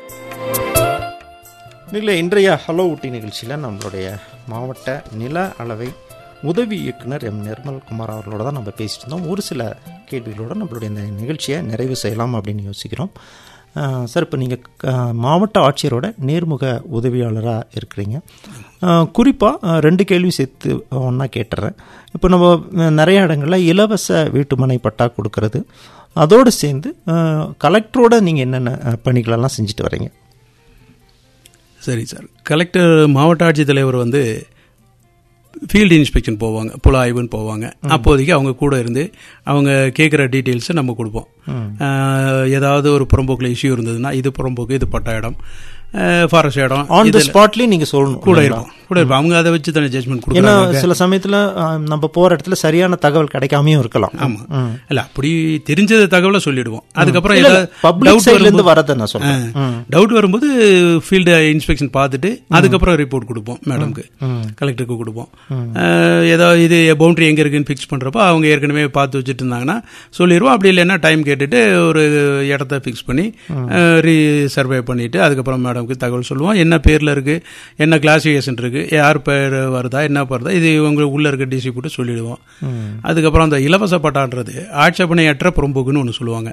இல்லை இன்றைய ஹலோ ஊட்டி நிகழ்ச்சியில் நம்மளுடைய மாவட்ட நில அளவை உதவி இயக்குனர் எம் நிர்மல் குமார் அவர்களோட தான் நம்ம பேசிட்டு இருந்தோம் ஒரு சில கேள்விகளோட நம்மளுடைய இந்த நிகழ்ச்சியை நிறைவு செய்யலாம் அப்படின்னு யோசிக்கிறோம் அஹ், சார் இப்போ நீங்கள் மாவட்ட ஆட்சியரோட நேர்முக உதவியாளராக இருக்கிறீங்க குறிப்பாக ரெண்டு கேள்வி சேர்த்து ஒன்றா கேட்டுறேன் இப்போ நம்ம அஹ், நிறைய இடங்களில் இலவச வீட்டுமனை பட்டா கொடுக்கறது அதோடு சேர்ந்து அஹ், கலெக்டரோட நீங்கள் என்னென்ன அஹ், பணிகளெல்லாம் செஞ்சுட்டு வரீங்க சரி சார் கலெக்டர் மாவட்ட ஆட்சித்தலைவர் வந்து ஃபீல்டு இன்ஸ்பெக்ஷன் போவாங்க புல ஆய்வுன்னு போவாங்க அப்போதைக்கு அவங்க கூட இருந்து அவங்க கேட்குற டீட்டெயில்ஸை நம்ம கொடுப்போம் ஆஹ், ஏதாவது ஒரு புறம்போக்கில் இஷ்யூ இருந்ததுன்னா இது புறம்போக்கு இது பட்டா இடம் ஃபாரஸ்ட் இடம் ஆன் த இதுல ஸ்பாட்லேயும் நீங்கள் சொல்லணும் கூட இருப்போம் கூட இருப்போம் அவங்க அதை வச்சு தானே ஜட்மெண்ட் ஏன்னா கொடுக்குறாங்க சில சமயத்துல அஹ், நம்ம போற இடத்துல சரியான தகவல் கிடைக்காமையும் இருக்கலாம் ஆமா இல்ல அப்படி தெரிஞ்ச தகவலை சொல்லிடுவோம் அதுக்கப்புறம் இல்ல, ஏதாவது பப்ளிக் doubt சைட்ல இருந்து வரும்போது- வரதை நான் சொல்றேன் ம். டவுட் வரும்போது ஃபீல்டு இன்ஸ்பெக்ஷன் பார்த்துட்டு அதுக்கப்புறம் ரிப்போர்ட் கொடுப்போம் மேடம்க்கு கலெக்டருக்கு கொடுப்போம் அஹ், ஏதாவது இது பவுண்டரி எங்கே இருக்குன்னு ஃபிக்ஸ் பண்ணுறப்போ அவங்க ஏற்கனவே பார்த்து வச்சுட்டு இருந்தாங்கன்னா சொல்லிடுவோம் அப்படி இல்லைன்னா டைம் கேட்டுட்டு ஒரு இடத்த ஃபிக்ஸ் பண்ணி ரீ சர்வே பண்ணிட்டு அதுக்கப்புறம் மேடம்க்கு தகவல் சொல்லுவோம் என்ன பேரில் இருக்குது என்ன கிளாசிஃபிகேஷன் இருக்குது யார் பேர் வருதா என்ன வருதா இது உங்களுக்கு உள்ளே இருக்க டிசி போட்டு சொல்லிடுவோம் அதுக்கப்புறம் அந்த இலவச பட்டான்றது ஆட்சேபனையற்ற புறம்போக்குன்னு ஒன்று சொல்லுவாங்க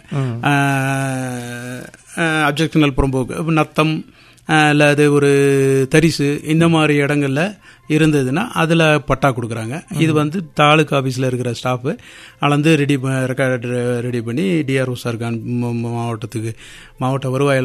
அப்ஜெக்ஷனல் புறம்போக்கு நத்தம் இல்லை அது ஒரு தரிசு இந்த மாதிரி இடங்கள்ல இருந்ததுன்னா அதில் பட்டா கொடுக்குறாங்க இது வந்து தாலுக்கு ஆஃபீஸில் இருக்கிற ஸ்டாஃபு அளந்து ரெடி ரெக்கார்ட் ரெடி பண்ணி டிஆர்ஓ சார் மாவட்டத்துக்கு மாவட்ட வருவாய்